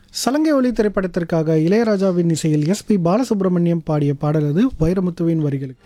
சலங்கை ஒளி திரைப்படத்திற்காக இளையராஜாவின் இசையில் எஸ்பி பாலசுப்ரமணியம் பாடிய பாடல் அது வைரமுத்துவின் வரிகளுக்கு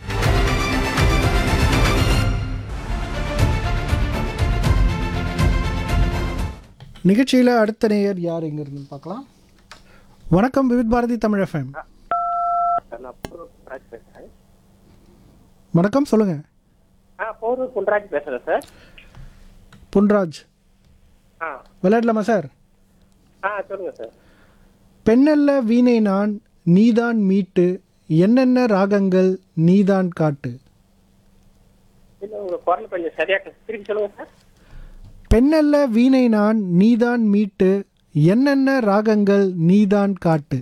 நிகழ்ச்சியில் அடுத்த நேயர் யார் எங்க இருந்து பார்க்கலாம் வணக்கம் விவித் பாரதி தமிழ் எஃப்எம் சார் நான் போரூர் புன்ராஜ் பேசுகிறேன் வணக்கம் சொல்லுங்க ஆ போரூர் புன்ராஜ் பேசுகிறேன் சார் பொன்ராஜ் ஆ விளையாடலாமா சார் ஆ சொல்லுங்கள் சார் பெண்ணல்ல வீணை நான் நீதான் மீட்டு என்னென்ன ராகங்கள் நீதான் காட்டு இல்லை உங்கள் குரல் கொஞ்சம் சரியாக திருப்பி சொல்லுங்கள் சார் பெண்ணல்ல வீணை நான் நீதான் மீட்டு என்னென்ன ராகங்கள் நீதான் காட்டு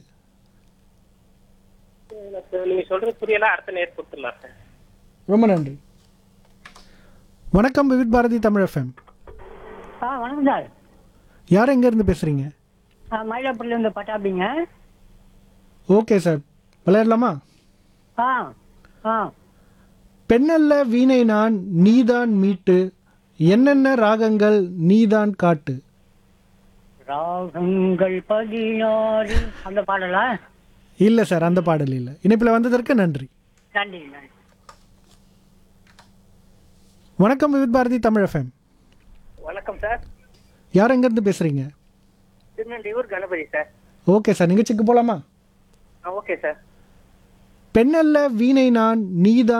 எனக்கு நீங்கள் சொல்கிறது புரியல அடுத்த நேர் கொடுத்துடலாம் சார் ரொம்ப நன்றி வணக்கம் விவித் பாரதி தமிழ் எஃப்எம் ஆ வணக்கம் சார் யார் எங்கேருந்து பேசுகிறீங்க ஆ மயிலாப்பூர்லேருந்து பட்டாபிங்க ஓகே சார் விளையாடலாமா ஆ ஆ பெண்ணல்ல வீணை நான் நீதான் மீட்டு என்னென்ன ராகங்கள் நீதான் காட்டு ராகங்கள் பதினாறு அந்த பாடலா இல்லை சார் அந்த பாடல் இல்லை இணைப்பில் வந்ததற்கு நன்றி நன்றி நன்றி வணக்கம் விவித் பாரதி தமிழ் எஃப்எம் வணக்கம் சார் யார் எங்கேருந்து பேசுகிறீங்க Thirunelvelur Ganapathi sir okay sir நிகழ்ச்சிக்கு போகலாமா ஆ ஓகே சார் பெண்ணல்ல வீணை நான் நீதான்